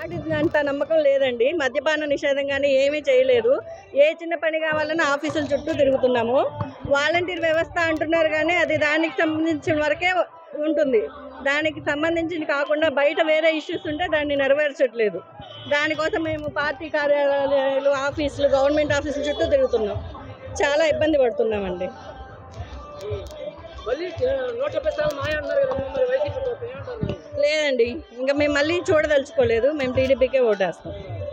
అంత నమ్మకం లేదండి మద్యపాన నిషేధం కానీ ఏమీ చేయలేదు ఏ చిన్న పని కావాలన్నా ఆఫీసుల చుట్టూ తిరుగుతున్నాము వాలంటీర్ వ్యవస్థ అంటున్నారు కానీ అది దానికి సంబంధించిన వరకే ఉంటుంది దానికి సంబంధించి కాకుండా బయట వేరే ఇష్యూస్ ఉంటే దాన్ని నెరవేర్చట్లేదు దానికోసం మేము పార్టీ కార్యాలయాలు ఆఫీసులు గవర్నమెంట్ ఆఫీసుల చుట్టూ తిరుగుతున్నాం చాలా ఇబ్బంది పడుతున్నామండి మళ్ళీ నూట డెబ్బై సార్లు మాయ అన్నారు కదా మరి వైసీపీ ప్రభుత్వం ఏమంటారు లేదండి ఇంకా మేము మళ్ళీ చూడదలుచుకోలేదు మేము టీడీపీకే ఓటేస్తాం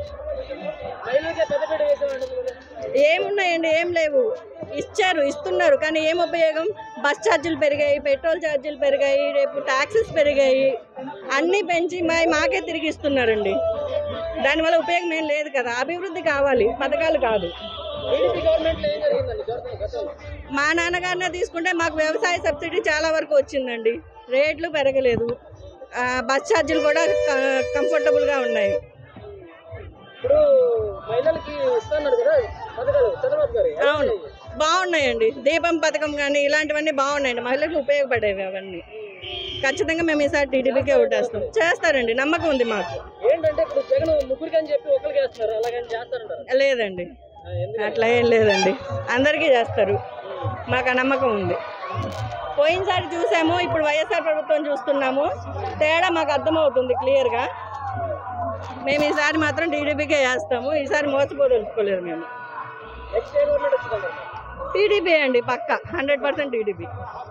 మహిళలకే పెద్దపీట వేసామండి ఏమున్నాయండి ఏం లేవు ఇచ్చారు ఇస్తున్నారు కానీ ఏం ఉపయోగం బస్ ఛార్జీలు పెరిగాయి పెట్రోల్ ఛార్జీలు పెరిగాయి రేపు ట్యాక్సెస్ పెరిగాయి అన్నీ పెంచి మా మాకే తిరిగి ఇస్తున్నారండి దానివల్ల ఉపయోగం ఏం లేదు కదా అభివృద్ధి కావాలి పథకాలు కాదు టీడీపీ గవర్నమెంట్లో ఏం జరిగిందండి గత- గతంలో మా నాన్నగారినే తీసుకుంటే మాకు వ్యవసాయ సబ్సిడీ చాలా వరకు వచ్చిందండి రేట్లు పెరగలేదు ఆ, బస్ ఛార్జీలు కూడా క- కంఫర్టబుల్గా ఉన్నాయి ఇప్పుడు మహిళలకి ఇస్తున్నారు కదా పథకాలు చంద్రబాబు గారు అవును బాగున్నాయండి దీపం పథకం కానీ ఇలాంటివన్నీ బాగున్నాయండి మహిళలకు ఉపయోగపడేవి అవన్నీ ఖచ్చితంగా మేము ఈసారి టీడీపీకే ఓటేస్తాం చేస్తారండి నమ్మకం ఉంది మాకు ఏంటంటే ఇప్పుడు జగన్ ముగ్గురికి అని చెప్పి ఒకరికి వేస్తున్నారు అలాగని చేస్తారంటారు లేదండి ఆ, ఎందుకు అట్లా ఏం లేదండి అందరికీ చేస్తారు మాకు ఆ నమ్మకం ఉంది పోయినసారి చూసాము ఇప్పుడు వైఎస్ఆర్ ప్రభుత్వం చూస్తున్నాము తేడా మాకు అర్థమవుతుంది క్లియర్గా మేము ఈసారి మాత్రం టీడీపీకే వేస్తాము ఈసారి మోసపోదలుచుకోలేదు మేము నెక్స్ట్ ఏ గవర్నమెంట్ వచ్చిందంటారు టీడీపీ అండి పక్క హండ్రెడ్ పర్సెంట్ టీడీపీ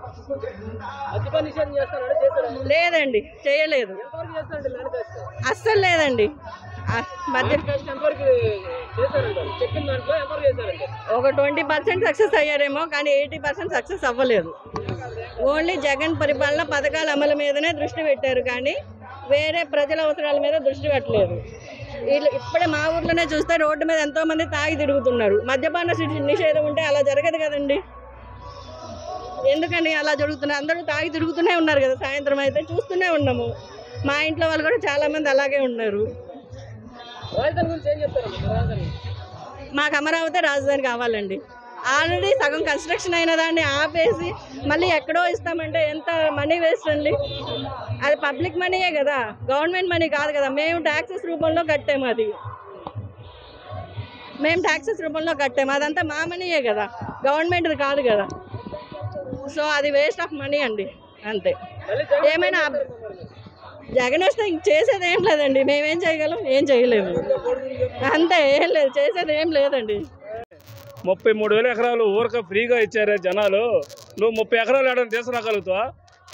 మద్యపాన నిషేధం చేస్తారంటే చేశారు లేదండి చేయలేదు ఎంతవరకు చేస్తారండి మేనిఫెస్టో అస్సలు లేదండి ఆ మధ్య మేనిఫెస్టో ఎంతవరకు చేశారంటారు చెప్పిన దాంట్లో ఎంతవరకు చేశారంటే ఒక ట్వంటీ పర్సెంట్ సక్సెస్ అయ్యారేమో కానీ ఎయిటీ పర్సెంట్ సక్సెస్ అవ్వలేదు ఓన్లీ జగన్ పరిపాలన పథకాల అమలు మీదనే దృష్టి పెట్టారు కానీ వేరే ప్రజల అవసరాల మీద దృష్టి పెట్టలేదు వీళ్ళు ఇప్పుడే మా ఊర్లోనే చూస్తే రోడ్డు మీద ఎంతో మంది తాగి తిరుగుతున్నారు మద్యపాన సి- నిషేధం ఉంటే అలా జరగదు కదండి ఎందుకని అలా జరుగుతున్నారు అందరూ తాగి తిరుగుతూనే ఉన్నారు కదా సాయంత్రం అయితే చూస్తూనే ఉన్నాము మా ఇంట్లో వాళ్ళు కూడా చాలా మంది అలాగే ఉన్నారు రాజధాని గురించి ఏం చెప్తారండి మరి రాజధాని మాకు అమరావతి రాజధాని కావాలండి ఆల్రెడీ సగం కన్స్ట్రక్షన్ అయిన దాన్ని ఆపేసి మళ్ళీ ఎక్కడో ఇస్తామంటే ఎంత మనీ వేస్ట్ అండి అది పబ్లిక్ మనీయే కదా గవర్నమెంట్ మనీ కాదు కదా మేము ట్యాక్సెస్ రూపంలో కట్టాము అది మేము ట్యాక్సెస్ రూపంలో కట్టాము అదంతా మా మనీయే కదా గవర్నమెంట్ది కాదు కదా సో అది వేస్ట్ ఆఫ్ మనీ అండి అంతే మళ్ళీ జగన్ ఏమైనా అబ్- జగన్ వస్తే ఇంక చేసేది ఏం లేదండి మేమేం చేయగలం ఏం చేయలేము అంతే ఏం లేదు చేసేది ఏం లేదండి ముప్పై మూడు వేల ఎకరాలు ఊరక ఫ్రీగా ఇచ్చారే జనాలు నువ్వు ముప్పై ఎకరాలు ఏడని తీసుకురాగలుగుతావా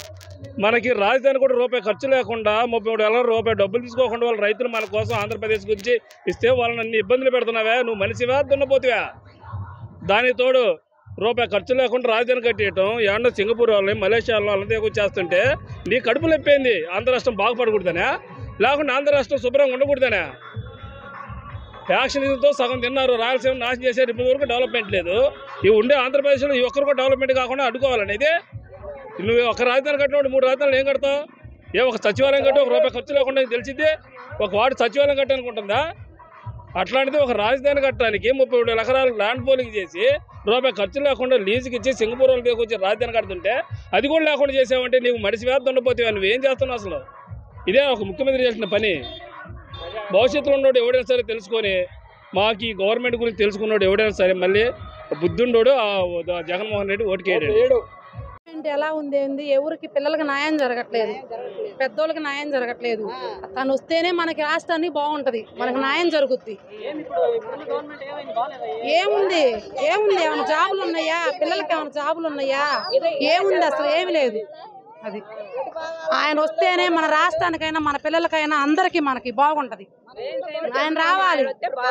మనకి రాజధాని కూడా రూపాయి ఖర్చు లేకుండా ముప్పై మూడు వేల రూపాయి డబ్బులు తీసుకోకుండా వాళ్ళ రైతులు మన కోసం ఆంధ్రప్రదేశ్ గురించి ఇస్తే వాళ్ళని అన్ని ఇబ్బందులు పెడుతున్నావే నువ్వు మనిషివా దున్నపోతువా దానికి తోడు రూపాయి ఖర్చు లేకుండా రాజధాని కట్టేయటం ఏమన్నా సింగపూర్ వాళ్ళని మలేషియా వాళ్ళని తీసుకొచ్చేస్తుంటే నీ కడుపు లెప్పింది ఆంధ్ర రాష్ట్రం బాగుపడకూడదనే లేకుండా ఆంధ్ర రాష్ట్రం శుభ్రంగా ఉండకూడదనే ఫ్యాక్షనిజంతో సగం తిన్నారు రాయలసీమ నాశనం చేశారు ఇప్పటి వరకు డెవలప్మెంట్ లేదు ఈ ఉండే ఆంధ్రప్రదేశ్లో ఈ ఒక్కరు కూడా డెవలప్మెంట్ కాకుండా అడ్డుకోవాలని ఇది నువ్వు ఒక రాజధాని కట్టినప్పుడు మూడు రాజధానులు ఏం కడతావు ఏ ఒక సచివాలయం కట్టి ఒక రూపాయి ఖర్చు లేకుండా నీకు తెలిసింది ఒక వార్డు సచివాలయం కట్టాలనుకుంటుందా అట్లాంటిది ఒక రాజధాని కట్టడానికి ముప్పై ఏడు ఎకరాలు ల్యాండ్ పోలింగ్ చేసి రూపాయి ఖర్చు లేకుండా లీజుకి ఇచ్చి సింగపూర్ వాళ్ళు తీసుకొచ్చి రాజధాని కడుతుంటే అది కూడా లేకుండా చేసావంటే నీకు మడిసి వేద్ద ఉండిపోతావు నువ్వు ఏం చేస్తున్నావు అసలు ఇదే ఒక ముఖ్యమంత్రి చేసిన పని భవిష్యత్తులో ఉన్నోడు ఎవడైనా సరే తెలుసుకొని మాకు ఈ గవర్నమెంట్ గురించి తెలుసుకున్నాడు ఎవడైనా సరే మళ్ళీ బుద్ధుండోడు ఆ జగన్మోహన్ రెడ్డి ఓటుకేయడు ఏడు అంటే ఎలా ఉంది ఏంది ఎవరికి పిల్లలకి న్యాయం జరగట్లేదు పెద్దోళ్ళకి న్యాయం జరగట్లేదు తను వస్తేనే మనకి రాష్ట్రానికి బాగుంటది మనకి న్యాయం జరుగుద్ది ఏమి ఇప్పుడు ఇప్పుడున్న గవర్నమెంట్ ఏమైంది బాగాలేదా ఏముంది ఏముంది ఏమైనా జాబులు ఉన్నాయా పిల్లలకి ఏమైనా జాబులు ఉన్నాయా ఏముంది అసలు ఏమి లేదు అది ఆయన వస్తేనే మన రాష్ట్రానికైనా మన పిల్లలకైనా అందరికీ మనకి బాగుంటది ఆయన రావాలి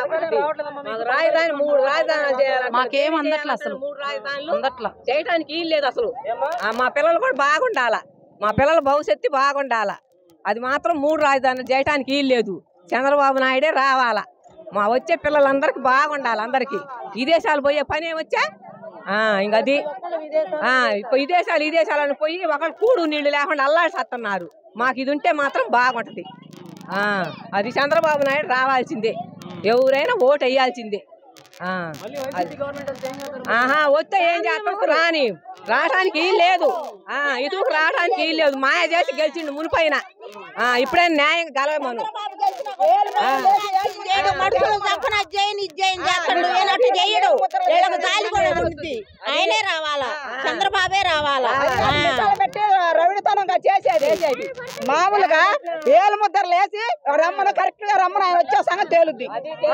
మాకు రాజధాని మూడు రాజధానులు చేయాలంటే మాకేం అందట్లే అసలు మూడు రాజధానులు అందట్లా చేయడానికి వీలు లేదు అసలు ఆ, మా పిల్లలు కూడా బాగుండాల మా పిల్లల భవిష్యత్తు బాగుండాల అది మాత్రం మూడు రాజధానులు చేయడానికి వీలు లేదు చంద్రబాబు నాయుడే రావాలా మా వచ్చే పిల్లలందరికీ బాగుండాలి అందరికీ విదేశాలు పోయే పని ఏమొచ్చా ఇంక అది ఆ, ఇప్పుడు విదేశాలు విదేశాలను పోయి ఒకళ్ళు కూడు నీళ్లు లేకుండా అల్లాడి సత్తున్నారు మాకు ఇది ఉంటే మాత్రం బాగుంటది ఆ, అది చంద్రబాబు నాయుడు రావాల్సిందే ఎవరైనా ఓటు వేయాల్సిందే ఆ, మళ్ళీ వైసీపీ గవర్నమెంట్ వస్తే ఏం చేస్తారు ఆహా వస్తే ఏం చేస్తాం రాని రావడానికి వీలు లేదు ఆ ఇటుకు రావడానికి వీలు లేదు మాయ చేసి గెలిచిండు మునిపైన ఆ ఇప్పుడే న్యాయం గెలవమను చేయడు మడుగులు తప్పన అది చేయని ఇది చేయని చేస్తాడు లేనట్టు చేయడు వీళ్ళకి జాలి కూడా ఉంది ఆయనే రావాలా చంద్రబాబే రావాలా పెట్టి రవిడితనంగా చేసేది మామూలుగా ఏలు ముద్దరు లేసి రమ్మను కరెక్ట్ గా రమ్మను ఆయన వచ్చే సంగతి తేలుద్ది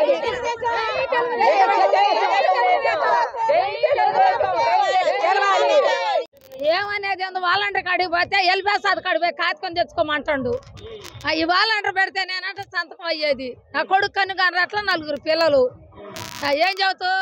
ఏమనేది ఉంది వాలంటీర్ కాడికి పోతే ఎల్బేసాది కాడికి పోయి కాచుకొని తెచ్చుకోమంటాడు ఆ, ఈ వాలంటీర్ పెడితే నేనంటే సంతకం అయ్యేది నా కొడుకు కన్ను కానీ అట్లా నలుగురు పిల్లలు ఆ, ఏం చదువుతూ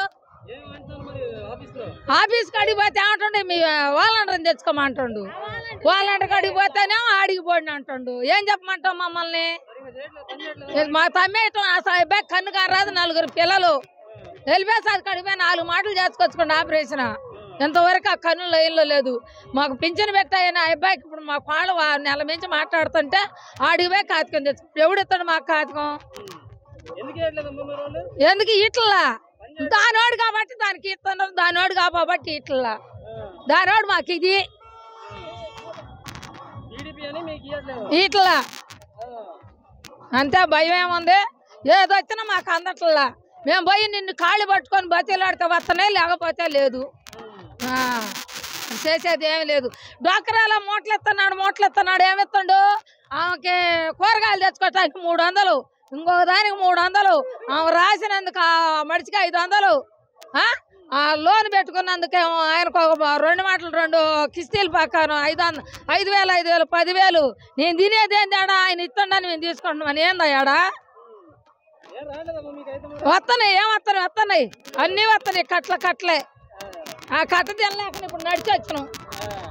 ఆఫీస్ కాడికి పోతే ఏమంటుండే మీ వాలంటీర్ని తెచ్చుకోమంటుండు వాలంటీర్ కాడికి పోతేనేమో ఆడికి పోండి అంటుండు ఏం చెప్పమంటావు మమ్మల్ని మా తమ్మేయటం అసలు అబ్బాయి కన్ను కాని రాదు నలుగురు పిల్లలు ఎల్బేసాది కాడికి పోయి నాలుగు మాటలు చేసుకొచ్చుకోండి ఆపరేషన్ ఇంతవరకు ఆ కన్ను లైన్లో లేదు మాకు పింఛన్ పెట్టాయని ఆ అబ్బాయికి ఇప్పుడు మా కాళ్ళు వా- నెల మించి మాట్లాడుతుంటే ఆడికి పోయి కాతికం తెచ్చు ఎవడు ఇస్తాడు మాకు కాతికం ఎందుకు వేయట్లేదమ్మా మరి వాళ్ళు ఎందుకు ఇట్లా దానోడు కాబట్టి దానికి ఇస్తున్నారు దానోడు కాబట్టి ఇట్లా దానోడు మాకు ఇది టీడీపీ అని మీకు ఇవ్వట్లేదు ఇట్లా అంతే భయం ఏముంది ఏది వచ్చినా మాకు అందట్లా మేము పోయి నిన్ను కాళ్ళు పట్టుకొని బతిలాడితే వస్తనే లేకపోతే లేదు ఆ, చేసేది ఏమీ లేదు డోకరాల మూటలు ఎత్తున్నాడు మూటలు ఎత్తున్నాడు ఏమిస్తుండు ఆమెకి కూరగాయలు తెచ్చుకోవటానికి మూడు వందలు ఇంకొక దానికి మూడు వందలు ఆమె రాసినందుకు ఆ మడిచికి ఐదు వందలు ఆ? ఆ లోన్ పెట్టుకున్నందుకేమో ఆయనకు ఒక రెండు మాటలు రెండు కిస్తీలు పక్కాను ఐదు వంద ఐదు వేలు ఐదు వేలు పదివేలు నేను తినేది ఏంది ఆడ ఆయన ఇస్తుండని మేము తీసుకుంటున్నాం ఏందా ఆడ ఏం రాలేదమ్మా మీకు అయితే మరి? వస్తున్నాయి ఏం వస్తున్నాయి వస్తున్నాయి అన్నీ వస్తున్నాయి కట్ల కట్లే ఆ కట్ట తినలేక ఇప్పుడు నడిచి వచ్చినాం ఆ.